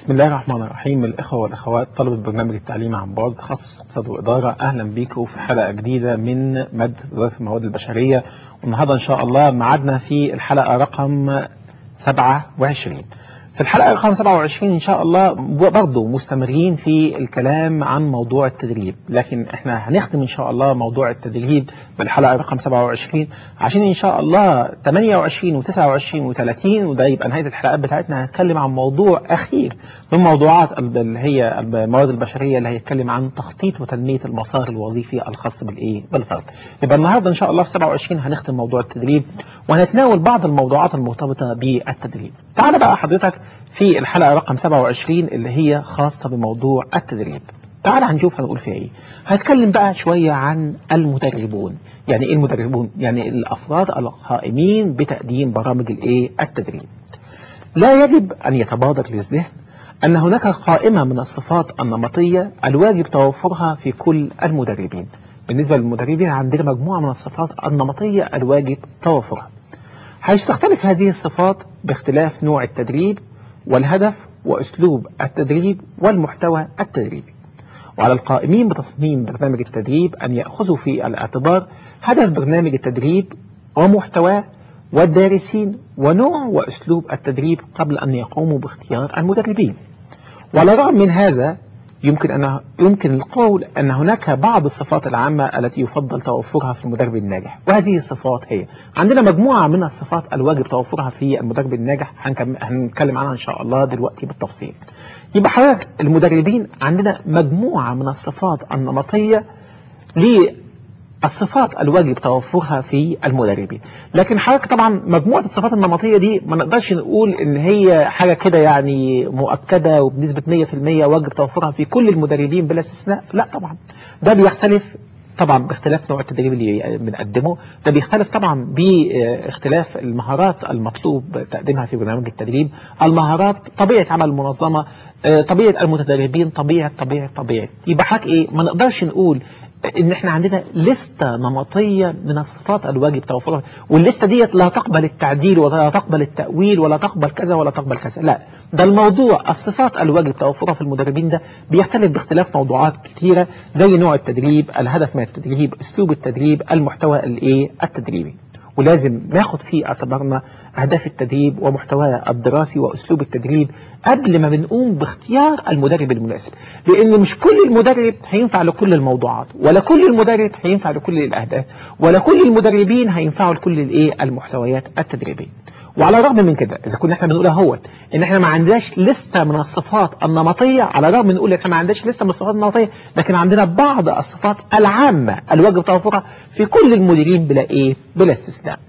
بسم الله الرحمن الرحيم الإخوة والأخوات طلبة برنامج التعليم عن بعد تخصص اقتصاد وإدارة أهلا بيكم في حلقة جديدة من مادة إدارة المواد البشرية والنهاردة إن شاء الله معادنا في الحلقة رقم 27 في الحلقة رقم 27 إن شاء الله برضه مستمرين في الكلام عن موضوع التدريب لكن إحنا هنختم إن شاء الله موضوع التدريب بالحلقة رقم 27 عشان إن شاء الله 28 و29 و30 وده يبقى نهاية الحلقات بتاعتنا هنتكلم عن موضوع أخير من موضوعات اللي هي المواد البشرية اللي هيتكلم عن تخطيط وتنمية المسار الوظيفي الخاص بالإيه بالفرد يبقى النهاردة إن شاء الله في 27 هنختم موضوع التدريب وهنتناول بعض الموضوعات المرتبطة بالتدريب تعال بقى حضرتك في الحلقة رقم 27 اللي هي خاصة بموضوع التدريب تعال هنشوف هنقول فيها ايه هنتكلم بقى شوية عن المدربون يعني ايه المدربون يعني الافراد القائمين بتقديم برامج الايه التدريب لا يجب ان يتبادر للذهن ان هناك قائمة من الصفات النمطية الواجب توفرها في كل المدربين بالنسبة للمدربين عندنا مجموعة من الصفات النمطية الواجب توفرها حيث تختلف هذه الصفات باختلاف نوع التدريب والهدف وأسلوب التدريب والمحتوى التدريبي وعلى القائمين بتصميم برنامج التدريب أن يأخذوا في الاعتبار هدف برنامج التدريب ومحتواه والدارسين ونوع وأسلوب التدريب قبل أن يقوموا باختيار المدربين وعلى الرغم من هذا يمكن أن يمكن القول أن هناك بعض الصفات العامة التي يفضل توفرها في المدرب الناجح وهذه الصفات هي عندنا مجموعة من الصفات الواجب توفرها في المدرب الناجح هنتكلم عنها إن شاء الله دلوقتي بالتفصيل يبقى حضرتك المدربين عندنا مجموعة من الصفات النمطية الصفات الواجب توفرها في المدربين لكن حضرتك طبعا مجموعة الصفات النمطية دي ما نقدرش نقول ان هي حاجة كده يعني مؤكدة وبنسبة 100% واجب توفرها في كل المدربين بلا استثناء لا طبعا ده بيختلف طبعا باختلاف نوع التدريب اللي بنقدمه ده بيختلف طبعا باختلاف المهارات المطلوب تقديمها في برنامج التدريب المهارات طبيعة عمل المنظمة طبيعة المتدربين طبيعة طبيعة طبيعة يبقى حضرتك ايه ما نقدرش نقول ان احنا عندنا لستة نمطية من الصفات الواجب توفرها واللستة ديت لا تقبل التعديل ولا تقبل التأويل ولا تقبل كذا ولا تقبل كذا لا ده الموضوع الصفات الواجب توفرها في المدربين ده بيختلف باختلاف موضوعات كثيرة زي نوع التدريب الهدف من التدريب اسلوب التدريب المحتوى الايه التدريبي ولازم ناخد في اعتبارنا أهداف التدريب ومحتواه الدراسي وأسلوب التدريب قبل ما بنقوم باختيار المدرب المناسب لأن مش كل المدرب هينفع لكل الموضوعات ولا كل المدرب هينفع لكل الأهداف ولا كل المدربين هينفعوا لكل الايه المحتويات التدريبية وعلى الرغم من كده إذا كنا احنا بنقول اهوت إن احنا ما عندناش لستة من الصفات النمطية على الرغم من نقول احنا ما عندناش لستة من الصفات النمطية لكن عندنا بعض الصفات العامة الواجب توفرها في كل المديرين بلا إيه بلا استثناء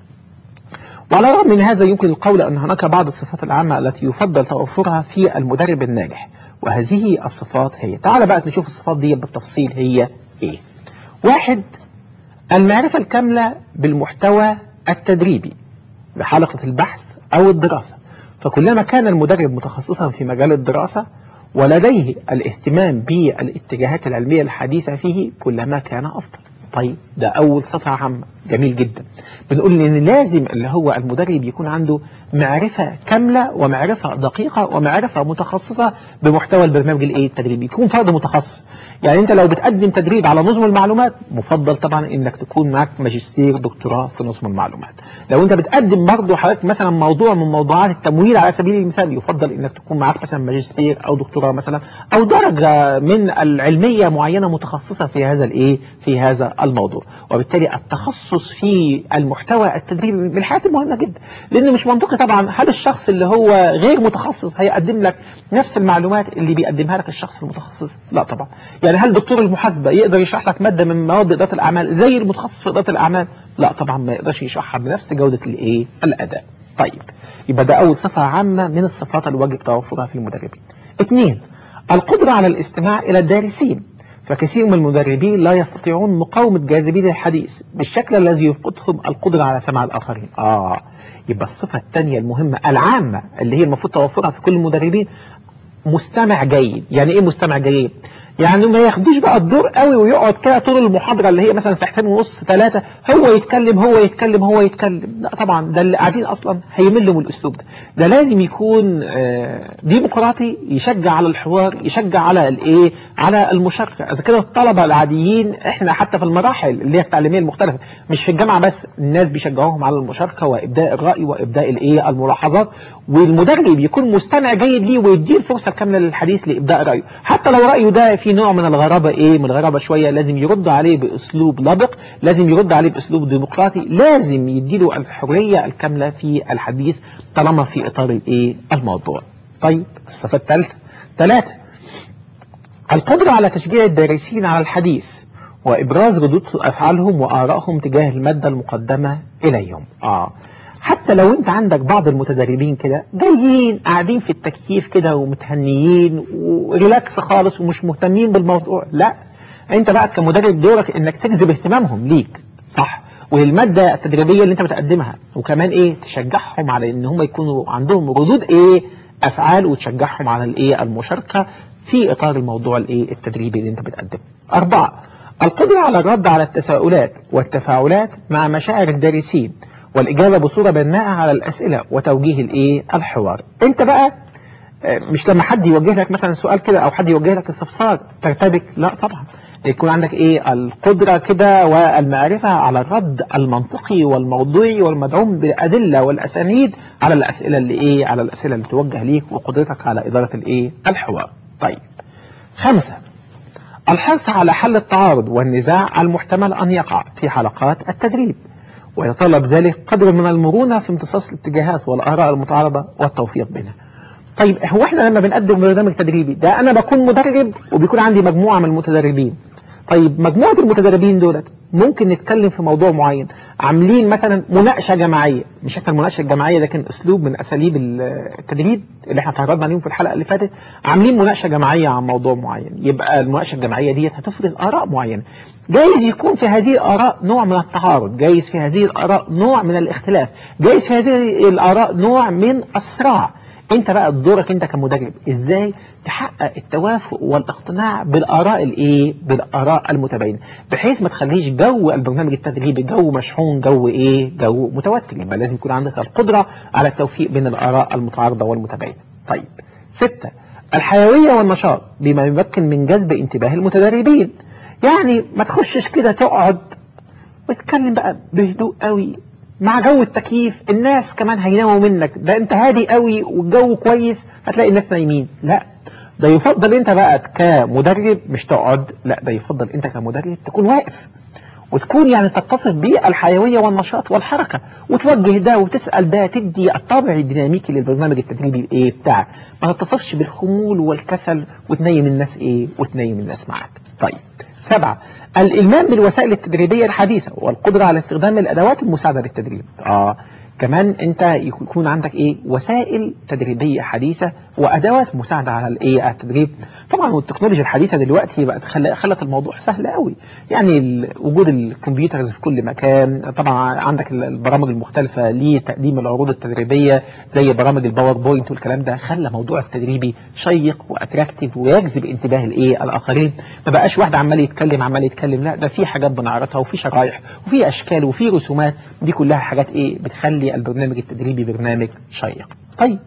وعلى الرغم من هذا يمكن القول أن هناك بعض الصفات العامة التي يفضل توفرها في المدرب الناجح وهذه الصفات هي تعال بقى نشوف الصفات دي بالتفصيل هي إيه واحد المعرفة الكاملة بالمحتوى التدريبي لحلقة البحث أو الدراسة فكلما كان المدرب متخصصا في مجال الدراسة ولديه الاهتمام بالاتجاهات العلمية الحديثة فيه كلما كان أفضل طيب ده أول صفة عامة جميل جدا بنقول إن لازم اللي هو المدرب يكون عنده معرفة كاملة ومعرفة دقيقة ومعرفة متخصصة بمحتوى البرنامج الايه التدريبي يكون فرد متخصص يعني انت لو بتقدم تدريب على نظم المعلومات مفضل طبعا انك تكون معك ماجستير دكتوراه في نظم المعلومات لو انت بتقدم برضه حضرتك مثلا موضوع من موضوعات التمويل على سبيل المثال يفضل انك تكون معك مثلا ماجستير او دكتوراه مثلا او درجة من العلمية معينة متخصصة في هذا الايه في هذا الموضوع وبالتالي التخصص في المحتوى التدريبي من الحاجات المهمة جدا لانه مش منطقي طبعا هل الشخص اللي هو غير متخصص هيقدم لك نفس المعلومات اللي بيقدمها لك الشخص المتخصص لا طبعا يعني هل دكتور المحاسبة يقدر يشرح لك مادة من مواد إدارة الأعمال زي المتخصص في إدارة الأعمال لا طبعا ما يقدرش يشرحها بنفس جودة الإيه الأداء طيب يبقى ده أول صفة عامة من الصفات الواجب توفرها في المدربين اثنين القدرة على الاستماع إلى الدارسين فكثير من المدربين لا يستطيعون مقاومة جاذبية الحديث بالشكل الذي يفقدهم القدرة على سماع الآخرين آه يبقى الصفة الثانية المهمة العامة اللي هي المفروض توفرها في كل المدربين مستمع جيد يعني ايه مستمع جيد يعني ما ياخدوش بقى الدور قوي ويقعد كده طول المحاضره اللي هي مثلا ساعتين ونص ثلاثه هو يتكلم هو يتكلم هو يتكلم لا طبعا ده اللي قاعدين اصلا هيملوا من الاسلوب ده ده لازم يكون آه، ديمقراطي يشجع على الحوار يشجع على الايه على المشاركه اذا كده الطلبه العاديين احنا حتى في المراحل اللي هي التعليميه المختلفه مش في الجامعه بس الناس بيشجعوهم على المشاركه وابداء الراي وابداء الايه الملاحظات والمدرب يكون مستمع جيد ليه ويديه الفرصه الكامله للحديث لابداء رايه حتى لو رايه ده في نوع من الغرابه ايه من الغرابه شويه لازم يرد عليه باسلوب لبق لازم يرد عليه باسلوب ديمقراطي لازم يديله الحريه الكامله في الحديث طالما في اطار الايه الموضوع طيب الصفه الثالثه ثلاثه القدره على تشجيع الدارسين على الحديث وابراز ردود افعالهم وارائهم تجاه الماده المقدمه اليهم اه حتى لو انت عندك بعض المتدربين كده جايين قاعدين في التكييف كده ومتهنيين وريلاكس خالص ومش مهتمين بالموضوع لا انت بقى كمدرب دورك انك تجذب اهتمامهم ليك صح والماده التدريبيه اللي انت بتقدمها وكمان ايه تشجعهم على ان هم يكونوا عندهم ردود ايه افعال وتشجعهم على الايه المشاركه في اطار الموضوع الايه التدريبي اللي انت بتقدمه اربعه القدره على الرد على التساؤلات والتفاعلات مع مشاعر الدارسين والإجابة بصورة بناءة على الأسئلة وتوجيه الإيه الحوار أنت بقى آه، مش لما حد يوجه لك مثلا سؤال كده أو حد يوجه لك استفسار ترتبك لا طبعا يكون عندك إيه القدرة كده والمعرفة على الرد المنطقي والموضوعي والمدعوم بالأدلة والأسانيد على الأسئلة اللي إيه على الأسئلة اللي توجه ليك وقدرتك على إدارة الإيه الحوار طيب خمسة الحرص على حل التعارض والنزاع المحتمل أن يقع في حلقات التدريب ويتطلب ذلك قدر من المرونة في امتصاص الاتجاهات والآراء المتعارضة والتوفيق بينها طيب هو احنا لما بنقدم برنامج تدريبي ده انا بكون مدرب وبيكون عندي مجموعة من المتدربين طيب مجموعة المتدربين دولت ممكن نتكلم في موضوع معين عاملين مثلا مناقشة جماعية مش احنا المناقشة الجماعية ده كان اسلوب من اساليب التدريب اللي احنا تعرضنا عليهم في الحلقة اللي فاتت عاملين مناقشة جماعية عن موضوع معين يبقى المناقشة الجماعية ديت هتفرز آراء معينة جايز يكون في هذه الآراء نوع من التعارض جايز في هذه الآراء نوع من الاختلاف جايز في هذه الآراء نوع من الصراع انت بقى دورك انت كمدرب ازاي تحقق التوافق والاقتناع بالاراء الايه بالاراء المتباينه بحيث ما تخليش جو البرنامج التدريبي جو مشحون جو ايه جو متوتر يبقى لازم يكون عندك القدره على التوفيق بين الاراء المتعارضه والمتباينه طيب ستة الحيويه والنشاط بما يمكن من جذب انتباه المتدربين يعني ما تخشش كده تقعد وتتكلم بقى بهدوء قوي مع جو التكييف الناس كمان هيناموا منك ده انت هادي قوي والجو كويس هتلاقي الناس نايمين لا ده يفضل انت بقى كمدرب مش تقعد لا ده يفضل انت كمدرب تكون واقف وتكون يعني تتصف بالحيوية والنشاط والحركة وتوجه ده وتسأل ده تدي الطابع الديناميكي للبرنامج التدريبي ايه بتاعك ما تتصفش بالخمول والكسل وتنيم الناس ايه وتنيم الناس معك طيب سبعة الإلمام بالوسائل التدريبية الحديثة والقدرة على استخدام الأدوات المساعدة للتدريب آه كمان انت يكون عندك ايه وسائل تدريبيه حديثه وادوات مساعده على الايه التدريب طبعا والتكنولوجيا الحديثه دلوقتي بقت خلت الموضوع سهل قوي يعني وجود الكمبيوترز في كل مكان طبعا عندك البرامج المختلفه لتقديم العروض التدريبيه زي برامج الباوربوينت والكلام ده خلى موضوع التدريبي شيق واتراكتيف ويجذب انتباه الايه الاخرين ما بقاش واحد عمال يتكلم عمال يتكلم لا ده في حاجات بنعرضها وفي شرايح وفي اشكال وفي رسومات دي كلها حاجات ايه بتخلي البرنامج التدريبي برنامج شيق طيب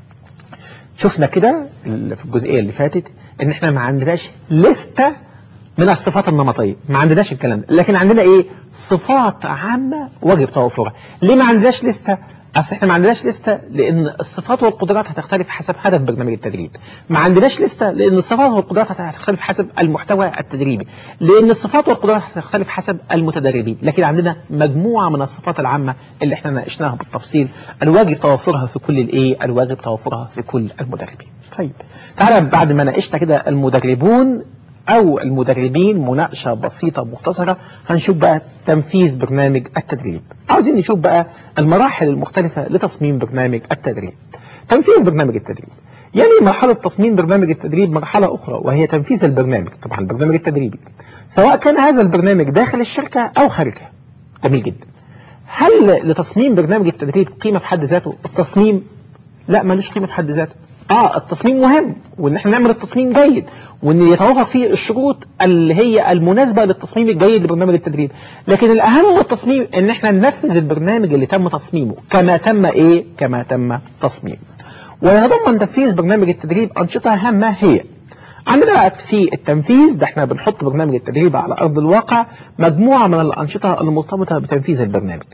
شفنا كده في الجزئية اللي فاتت ان احنا ما عندناش لستة من الصفات النمطية ما عندناش الكلام ده لكن عندنا ايه صفات عامة واجب توفرها ليه ما عندناش لستة اصل احنا ما عندناش لسته لان الصفات والقدرات هتختلف حسب هدف برنامج التدريب ما عندناش لسته لان الصفات والقدرات هتختلف حسب المحتوى التدريبي لان الصفات والقدرات هتختلف حسب المتدربين لكن عندنا مجموعه من الصفات العامه اللي احنا ناقشناها بالتفصيل الواجب توفرها في كل الايه الواجب توفرها في كل المدربين طيب تعالى بعد ما ناقشنا كده المدربون أو المدربين مناقشة بسيطة مختصرة هنشوف بقى تنفيذ برنامج التدريب عاوزين نشوف بقى المراحل المختلفة لتصميم برنامج التدريب تنفيذ برنامج التدريب يعني مرحلة تصميم برنامج التدريب مرحلة أخرى وهي تنفيذ البرنامج طبعا البرنامج التدريبي سواء كان هذا البرنامج داخل الشركة أو خارجها جميل جدا هل لتصميم برنامج التدريب قيمة في حد ذاته التصميم لا ملوش قيمة في حد ذاته اه التصميم مهم وان احنا نعمل التصميم جيد وان يتوافق فيه الشروط اللي هي المناسبه للتصميم الجيد لبرنامج التدريب لكن الاهم من التصميم ان احنا ننفذ البرنامج اللي تم تصميمه كما تم ايه كما تم تصميمه ويتضمن تنفيذ برنامج التدريب انشطه هامه هي عندنا بقى في التنفيذ ده احنا بنحط برنامج التدريب على ارض الواقع مجموعه من الانشطه المرتبطه بتنفيذ البرنامج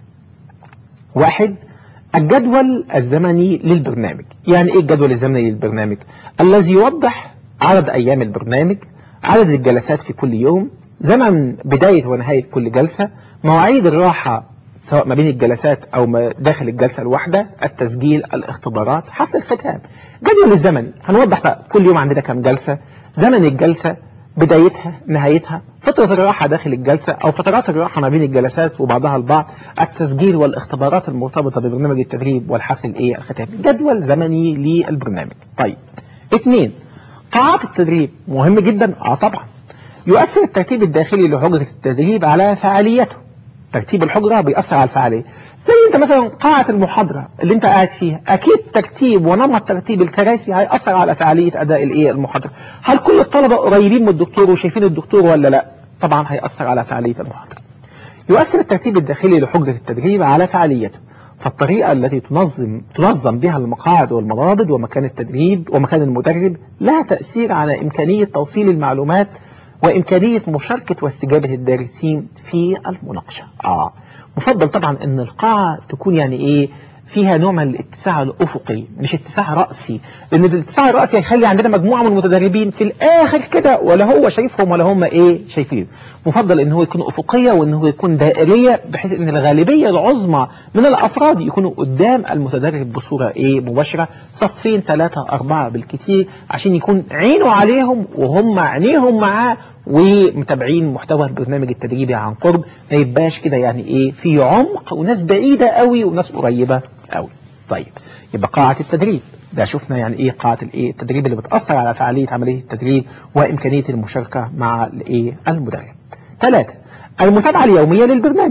واحد الجدول الزمني للبرنامج يعني ايه الجدول الزمني للبرنامج الذي يوضح عدد ايام البرنامج عدد الجلسات في كل يوم زمن بداية ونهاية كل جلسة مواعيد الراحة سواء ما بين الجلسات او ما داخل الجلسة الواحدة التسجيل الاختبارات حفل الختام جدول الزمني هنوضح بقى كل يوم عندنا كام جلسة زمن الجلسة بدايتها نهايتها فترة الراحة داخل الجلسة أو فترات الراحة ما بين الجلسات وبعضها البعض التسجيل والاختبارات المرتبطة ببرنامج التدريب والحفل الإيه الختامي جدول زمني للبرنامج طيب اثنين قاعات التدريب مهم جدا اه طبعا يؤثر الترتيب الداخلي لحجرة التدريب على فعاليته ترتيب الحجرة بيأثر على الفعالية زي انت مثلا قاعة المحاضرة اللي انت قاعد فيها اكيد ترتيب ونمط ترتيب الكراسي هيأثر على فعالية اداء الايه المحاضرة هل كل الطلبة قريبين من الدكتور وشايفين الدكتور ولا لا طبعا هيأثر على فعالية المحاضرة يؤثر الترتيب الداخلي لحجرة التدريب على فعاليته فالطريقة التي تنظم تنظم بها المقاعد والمرابط ومكان التدريب ومكان المدرب لها تأثير على إمكانية توصيل المعلومات وإمكانية مشاركة واستجابة الدارسين في المناقشة آه مفضل طبعا أن القاعة تكون يعني إيه فيها نوع من الاتساع الأفقي مش اتساع رأسي لأن الاتساع الرأسي هيخلي عندنا مجموعة من المتدربين في الآخر كده ولا هو شايفهم ولا هم إيه شايفين مفضل أن هو يكون أفقية وأن هو يكون دائرية بحيث أن الغالبية العظمى من الأفراد يكونوا قدام المتدرب بصورة إيه مباشرة صفين ثلاثة أربعة بالكثير عشان يكون عينه عليهم وهم عينيهم معاه ومتابعين محتوى البرنامج التدريبي عن قرب ما يبقاش كده يعني ايه في عمق وناس بعيدة قوي وناس قريبة قوي طيب يبقى قاعة التدريب ده شفنا يعني ايه قاعة الايه التدريب اللي بتأثر على فعالية عملية التدريب وامكانية المشاركة مع الايه المدرب ثلاثة المتابعة اليومية للبرنامج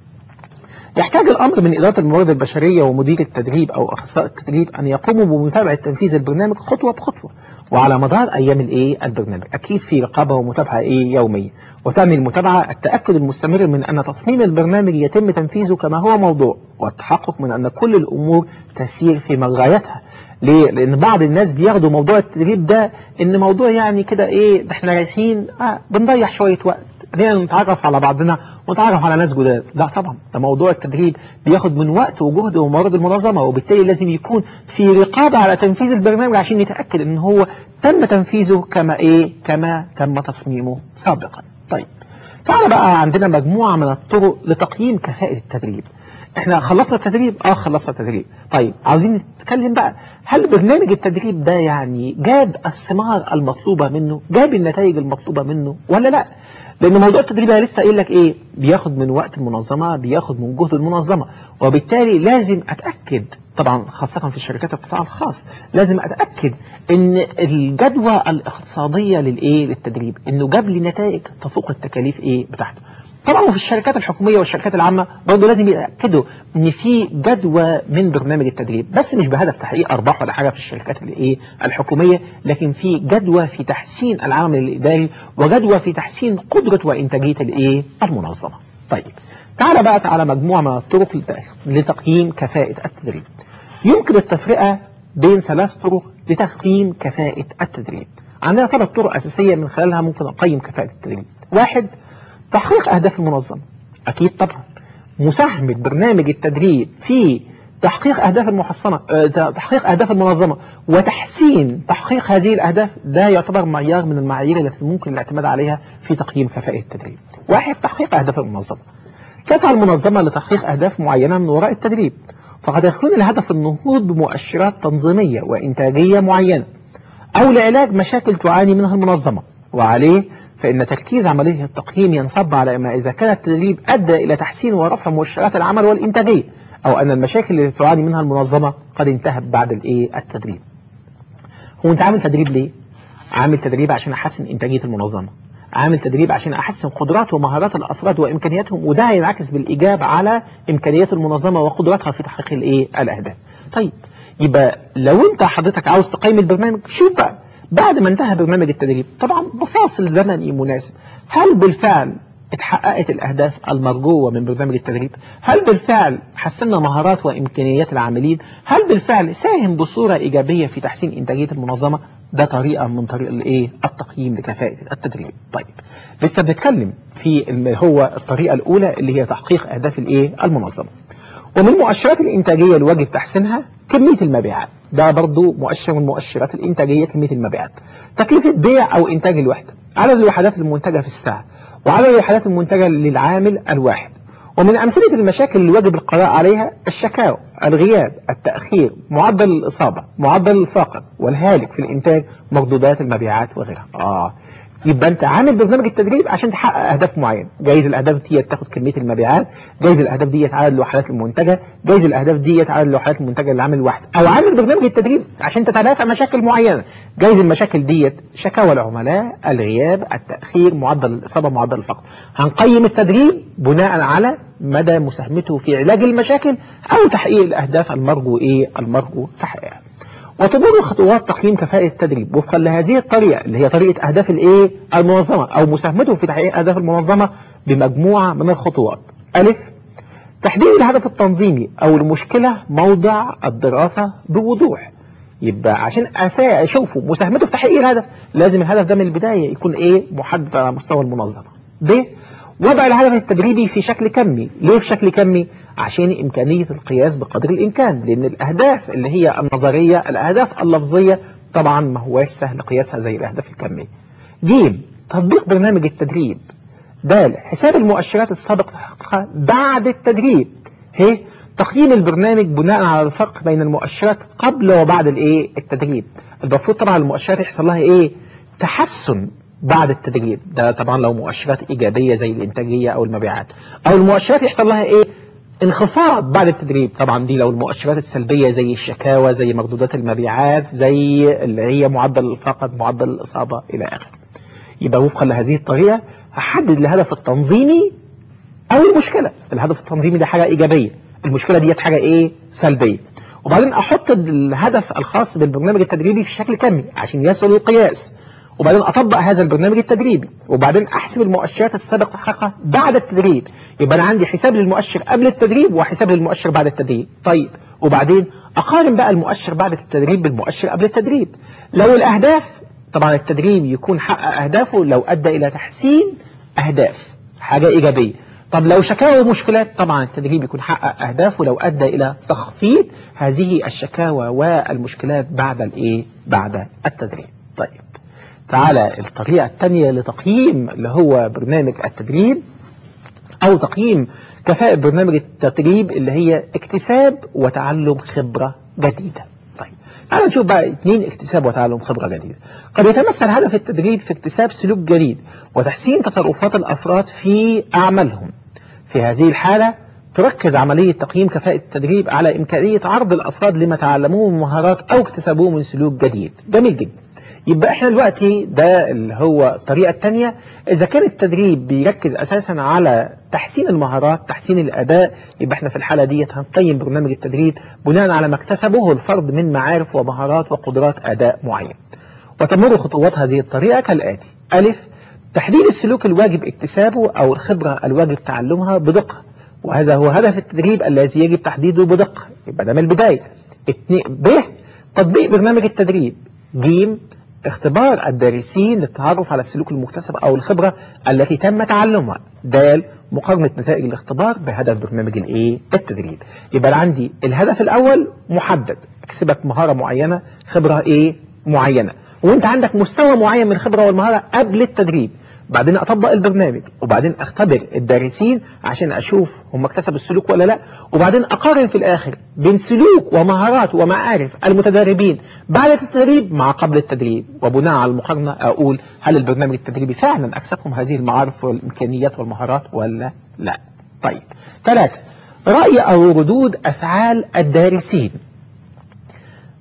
يحتاج الأمر من إدارة الموارد البشرية ومدير التدريب أو أخصائي التدريب أن يقوموا بمتابعة تنفيذ البرنامج خطوة بخطوة وعلى مدار أيام الإيه البرنامج أكيد في رقابة ومتابعة إيه يومية وتعني المتابعة التأكد المستمر من أن تصميم البرنامج يتم تنفيذه كما هو موضوع والتحقق من أن كل الأمور تسير في مجرياتها ليه؟ لأن بعض الناس بياخدوا موضوع التدريب ده إن موضوع يعني كده إيه ده إحنا رايحين آه بنضيع شوية وقت خلينا نتعرف على بعضنا ونتعرف على ناس جداد لا طبعا ده موضوع التدريب بياخد من وقت وجهد وموارد المنظمه وبالتالي لازم يكون في رقابه على تنفيذ البرنامج عشان نتاكد ان هو تم تنفيذه كما ايه كما تم تصميمه سابقا طيب تعالى بقى عندنا مجموعه من الطرق لتقييم كفاءه التدريب احنا خلصنا التدريب اه خلصنا التدريب طيب عاوزين نتكلم بقى هل برنامج التدريب ده يعني جاب الثمار المطلوبه منه جاب النتائج المطلوبه منه ولا لا لان موضوع التدريب انا لسه قايل لك ايه بياخد من وقت المنظمه بياخد من جهد المنظمه وبالتالي لازم اتاكد طبعا خاصه في الشركات القطاع الخاص لازم اتاكد ان الجدوى الاقتصاديه للايه للتدريب انه جاب لي نتائج تفوق التكاليف ايه بتاعته طبعا في الشركات الحكوميه والشركات العامه برضه لازم يتاكدوا ان في جدوى من برنامج التدريب بس مش بهدف تحقيق ارباح ولا حاجه في الشركات الايه الحكوميه لكن في جدوى في تحسين العمل الاداري وجدوى في تحسين قدره وانتاجيه الايه المنظمه طيب تعال بقى على مجموعه من الطرق لتقييم كفاءه التدريب يمكن التفرقه بين ثلاث طرق لتقييم كفاءه التدريب عندنا ثلاث طرق اساسيه من خلالها ممكن اقيم كفاءه التدريب واحد تحقيق أهداف المنظمة أكيد طبعا مساهمة برنامج التدريب في تحقيق أهداف المحصنة تحقيق أهداف المنظمة وتحسين تحقيق هذه الأهداف ده يعتبر معيار من المعايير التي ممكن الاعتماد عليها في تقييم كفاءة التدريب واحد تحقيق أهداف المنظمة تسعى المنظمة لتحقيق أهداف معينة من وراء التدريب فقد يكون الهدف النهوض بمؤشرات تنظيمية وإنتاجية معينة أو لعلاج مشاكل تعاني منها المنظمة وعليه فإن تركيز عملية التقييم ينصب على ما إذا كان التدريب أدى إلى تحسين ورفع مؤشرات العمل والإنتاجية أو أن المشاكل التي تعاني منها المنظمة قد انتهت بعد الإيه التدريب. هو أنت عامل تدريب ليه؟ عامل تدريب عشان أحسن إنتاجية المنظمة. عامل تدريب عشان أحسن قدرات ومهارات الأفراد وإمكانياتهم وده هينعكس بالإيجاب على إمكانيات المنظمة وقدراتها في تحقيق الإيه الأهداف. طيب يبقى لو انت حضرتك عاوز تقيم البرنامج شوف بقى بعد ما انتهى برنامج التدريب طبعا بفاصل زمني مناسب هل بالفعل اتحققت الأهداف المرجوة من برنامج التدريب هل بالفعل حسنا مهارات وإمكانيات العاملين هل بالفعل ساهم بصورة إيجابية في تحسين إنتاجية المنظمة ده طريقة من طريق الايه التقييم لكفاءة التدريب طيب لسه بنتكلم في اللي هو الطريقة الأولى اللي هي تحقيق أهداف الايه المنظمة ومن المؤشرات الإنتاجية اللي واجب تحسينها كمية المبيعات ده برضو مؤشر من مؤشرات الإنتاجية كمية المبيعات تكلفة بيع أو إنتاج الوحدة عدد الوحدات المنتجة في الساعة وعدد الوحدات المنتجة للعامل الواحد ومن أمثلة المشاكل اللي واجب القضاء عليها الشكاوى الغياب التأخير معدل الإصابة معدل الفاقد والهالك في الإنتاج مردودات المبيعات وغيرها آه يبقى انت عامل برنامج التدريب عشان تحقق اهداف معينه جايز الاهداف دي تاخد كميه المبيعات جايز الاهداف دي عدد الوحدات المنتجه جايز الاهداف دي عدد الوحدات المنتجه للعامل الواحد او عامل برنامج التدريب عشان تتلافى مشاكل معينه جايز المشاكل دي شكاوى العملاء الغياب التاخير معدل الاصابه معدل الفقر هنقيم التدريب بناء على مدى مساهمته في علاج المشاكل او تحقيق الاهداف المرجو ايه المرجو تحقيقها وتمر خطوات تقييم كفاءة التدريب وفقا لهذه الطريقة اللي هي طريقة أهداف الإيه المنظمة أو مساهمته في تحقيق أهداف المنظمة بمجموعة من الخطوات ألف تحديد الهدف التنظيمي أو المشكلة موضع الدراسة بوضوح يبقى عشان أسا أشوفه مساهمته في تحقيق الهدف لازم الهدف ده من البداية يكون إيه محدد على مستوى المنظمة ب وضع الهدف التدريبي في شكل كمي ليه في شكل كمي عشان إمكانية القياس بقدر الإمكان لأن الأهداف اللي هي النظرية الأهداف اللفظية طبعا ما هواش سهل قياسها زي الأهداف الكمية ج تطبيق برنامج التدريب د حساب المؤشرات السابق تحققها بعد التدريب ه تقييم البرنامج بناء على الفرق بين المؤشرات قبل وبعد الايه التدريب المفروض طبعا المؤشرات يحصل لها ايه تحسن بعد التدريب ده طبعا لو مؤشرات إيجابية زي الإنتاجية أو المبيعات أو المؤشرات يحصل لها إيه انخفاض بعد التدريب طبعا دي لو المؤشرات السلبية زي الشكاوى زي مردودات المبيعات زي اللي هي معدل الفقد معدل الإصابة إلى آخره يبقى وفقا لهذه الطريقة هحدد الهدف التنظيمي أو المشكلة الهدف التنظيمي ده حاجة إيجابية المشكلة ديت حاجة إيه سلبية وبعدين أحط الهدف الخاص بالبرنامج التدريبي في شكل كمي عشان يسهل القياس وبعدين اطبق هذا البرنامج التدريبي وبعدين احسب المؤشرات السابق تحقيقها بعد التدريب يبقى انا عندي حساب للمؤشر قبل التدريب وحساب للمؤشر بعد التدريب طيب وبعدين اقارن بقى المؤشر بعد التدريب بالمؤشر قبل التدريب لو الاهداف طبعا التدريب يكون حقق اهدافه لو ادى الى تحسين اهداف حاجه ايجابيه طب لو شكاوى ومشكلات طبعا التدريب يكون حقق اهدافه لو ادى الى تخفيض هذه الشكاوى والمشكلات بعد الايه بعد التدريب طيب تعالى الطريقة الثانية لتقييم اللي هو برنامج التدريب أو تقييم كفاءة برنامج التدريب اللي هي اكتساب وتعلم خبرة جديدة طيب تعالى نشوف بقى اثنين اكتساب وتعلم خبرة جديدة قد يتمثل هدف التدريب في اكتساب سلوك جديد وتحسين تصرفات الأفراد في أعمالهم في هذه الحالة تركز عملية تقييم كفاءة التدريب على إمكانية عرض الأفراد لما تعلموه من مهارات أو اكتسبوه من سلوك جديد جميل جدا يبقى احنا دلوقتي ده اللي هو الطريقة الثانية إذا كان التدريب بيركز أساسا على تحسين المهارات تحسين الأداء يبقى احنا في الحالة ديت هنقيم برنامج التدريب بناء على ما اكتسبه الفرد من معارف ومهارات وقدرات أداء معين وتمر خطوات هذه الطريقة كالآتي ألف تحديد السلوك الواجب اكتسابه أو الخبرة الواجب تعلمها بدقة وهذا هو هدف التدريب الذي يجب تحديده بدقة يبقى ده من البداية اتنين ب تطبيق برنامج التدريب ج اختبار الدارسين للتعرف على السلوك المكتسب أو الخبرة التي تم تعلمها د مقارنة نتائج الاختبار بهدف برنامج الايه التدريب يبقى أنا عندي الهدف الأول محدد اكسبك مهارة معينة خبرة ايه معينة وانت عندك مستوى معين من الخبرة والمهارة قبل التدريب بعدين اطبق البرنامج وبعدين اختبر الدارسين عشان اشوف هم اكتسبوا السلوك ولا لا وبعدين اقارن في الاخر بين سلوك ومهارات ومعارف المتدربين بعد التدريب مع قبل التدريب وبناء على المقارنه اقول هل البرنامج التدريبي فعلا اكسبهم هذه المعارف والامكانيات والمهارات ولا لا طيب ثلاثة رأي أو ردود أفعال الدارسين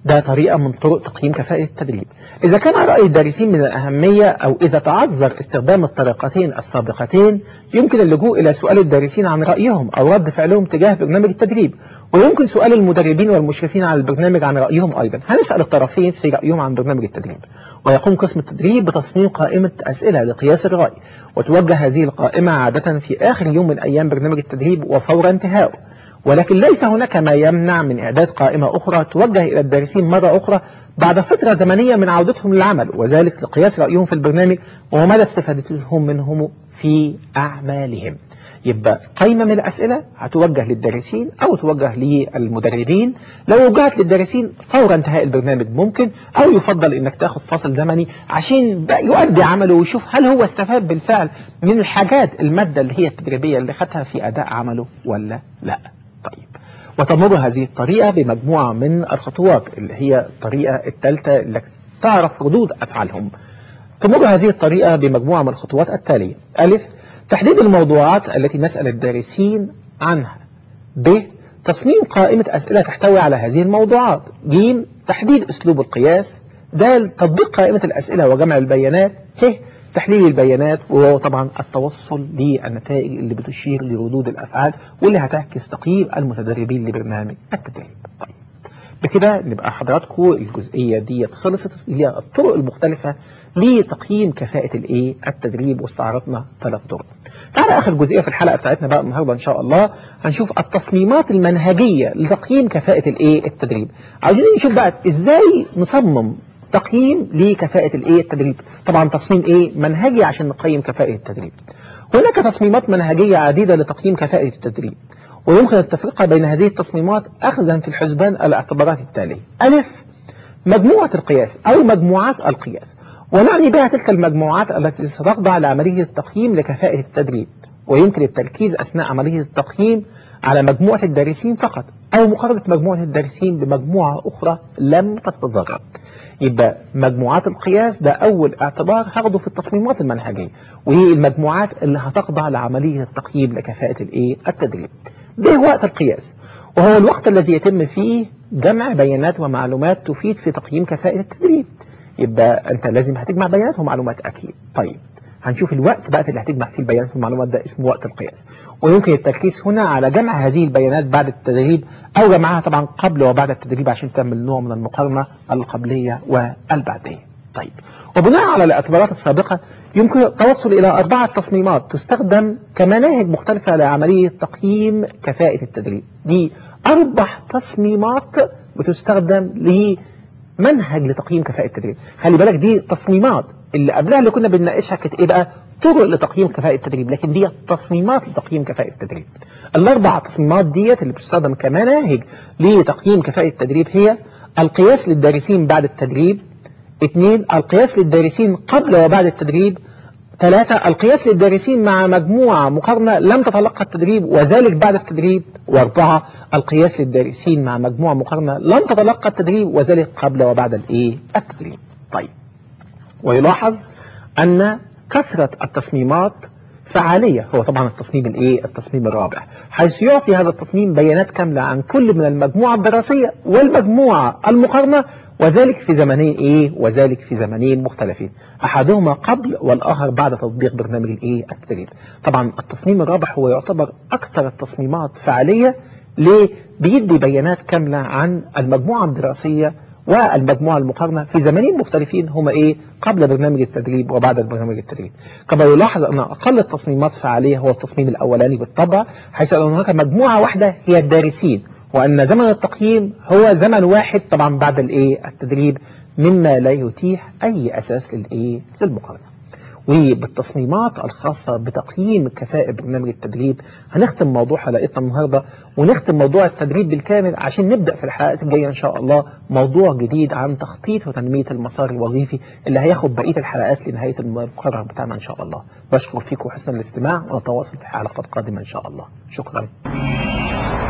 ده طريقة من طرق تقييم كفاءة التدريب إذا كان رأي الدارسين من الأهمية أو إذا تعذر استخدام الطريقتين السابقتين يمكن اللجوء إلى سؤال الدارسين عن رأيهم أو رد فعلهم تجاه برنامج التدريب ويمكن سؤال المدربين والمشرفين على البرنامج عن رأيهم أيضا هنسأل الطرفين في رأيهم عن برنامج التدريب ويقوم قسم التدريب بتصميم قائمة أسئلة لقياس الرأي وتوجه هذه القائمة عادة في آخر يوم من أيام برنامج التدريب وفور انتهائه ولكن ليس هناك ما يمنع من إعداد قائمة أخرى توجه إلى الدارسين مرة أخرى بعد فترة زمنية من عودتهم للعمل وذلك لقياس رأيهم في البرنامج ومدى استفادتهم منهم في أعمالهم يبقى قائمة من الأسئلة هتوجه للدارسين أو توجه للمدربين لو وجهت للدارسين فور انتهاء البرنامج ممكن أو يفضل إنك تاخد فاصل زمني عشان يؤدي عمله ويشوف هل هو استفاد بالفعل من الحاجات المادة اللي هي التدريبية اللي خدها في أداء عمله ولا لا طيب وتمر هذه الطريقة بمجموعة من الخطوات اللي هي الطريقة الثالثة اللي تعرف ردود أفعالهم تمر هذه الطريقة بمجموعة من الخطوات التالية ألف تحديد الموضوعات التي نسأل الدارسين عنها ب تصميم قائمة أسئلة تحتوي على هذه الموضوعات ج تحديد أسلوب القياس د تطبيق قائمة الأسئلة وجمع البيانات ه تحليل البيانات وهو طبعا التوصل للنتائج اللي بتشير لردود الأفعال واللي هتعكس تقييم المتدربين لبرنامج التدريب طيب بكده نبقى حضراتكم الجزئية دي خلصت اللي هي الطرق المختلفة لتقييم كفاءة الايه التدريب واستعرضنا ثلاث طرق تعالى اخر جزئية في الحلقة بتاعتنا بقى النهارده ان شاء الله هنشوف التصميمات المنهجية لتقييم كفاءة الايه التدريب عايزين نشوف بقى ازاي نصمم تقييم لكفاءة الايه التدريب طبعا تصميم ايه منهجي عشان نقيم كفاءة التدريب هناك تصميمات منهجية عديدة لتقييم كفاءة التدريب ويمكن التفرقة بين هذه التصميمات أخذا في الحسبان الاعتبارات التالية ألف مجموعة القياس أو مجموعات القياس ونعني بها تلك المجموعات التي ستخضع لعملية التقييم لكفاءة التدريب ويمكن التركيز أثناء عملية التقييم على مجموعة الدارسين فقط أو مقارنة مجموعة الدارسين بمجموعة أخرى لم تتضرر يبقى مجموعات القياس ده أول اعتبار هاخده في التصميمات المنهجية وهي المجموعات اللي هتخضع لعملية التقييم لكفاءة الإيه التدريب ده وقت القياس وهو الوقت الذي يتم فيه جمع بيانات ومعلومات تفيد في تقييم كفاءة التدريب يبقى أنت لازم هتجمع بيانات ومعلومات أكيد طيب هنشوف الوقت بقى اللي هتجمع فيه البيانات والمعلومات ده اسمه وقت القياس ويمكن التركيز هنا على جمع هذه البيانات بعد التدريب أو جمعها طبعا قبل وبعد التدريب عشان تعمل نوع من المقارنة القبلية والبعدية طيب وبناء على الاعتبارات السابقة يمكن التوصل إلى أربعة تصميمات تستخدم كمناهج مختلفة لعملية تقييم كفاءة التدريب دي أربع تصميمات بتستخدم لمنهج لتقييم كفاءة التدريب خلي بالك دي تصميمات اللي قبلها اللي كنا بنناقشها كانت ايه بقى طرق لتقييم كفاءة التدريب لكن دي تصميمات لتقييم كفاءة التدريب الأربع تصميمات ديت اللي بتستخدم كمناهج لتقييم كفاءة التدريب هي القياس للدارسين بعد التدريب اثنين القياس للدارسين قبل وبعد التدريب ثلاثة القياس للدارسين مع مجموعة مقارنة لم تتلقى التدريب وذلك بعد التدريب وأربعة القياس للدارسين مع مجموعة مقارنة لم تتلقى التدريب وذلك قبل وبعد الإيه التدريب طيب ويلاحظ أن كثرة التصميمات فعالية هو طبعا التصميم الايه التصميم الرابع حيث يعطي هذا التصميم بيانات كاملة عن كل من المجموعة الدراسية والمجموعة المقارنة وذلك في زمنين ايه وذلك في زمنين مختلفين احدهما قبل والاخر بعد تطبيق برنامج الايه التدريب طبعا التصميم الرابع هو يعتبر اكثر التصميمات فعالية ليه بيدي بيانات كاملة عن المجموعة الدراسية والمجموعة المقارنة في زمنين مختلفين هما ايه قبل برنامج التدريب وبعد برنامج التدريب كما يلاحظ ان اقل التصميمات فعالية هو التصميم الاولاني بالطبع حيث ان هناك مجموعة واحدة هي الدارسين وان زمن التقييم هو زمن واحد طبعا بعد الايه التدريب مما لا يتيح اي اساس للايه للمقارنة وبالتصميمات الخاصة بتقييم كفاءة برنامج التدريب هنختم موضوع حلقتنا النهاردة ونختم موضوع التدريب بالكامل عشان نبدأ في الحلقات الجاية إن شاء الله موضوع جديد عن تخطيط وتنمية المسار الوظيفي اللي هياخد بقية الحلقات لنهاية المقرر بتاعنا إن شاء الله بشكر فيكم حسن الاستماع ونتواصل في حلقات قادمة إن شاء الله شكرا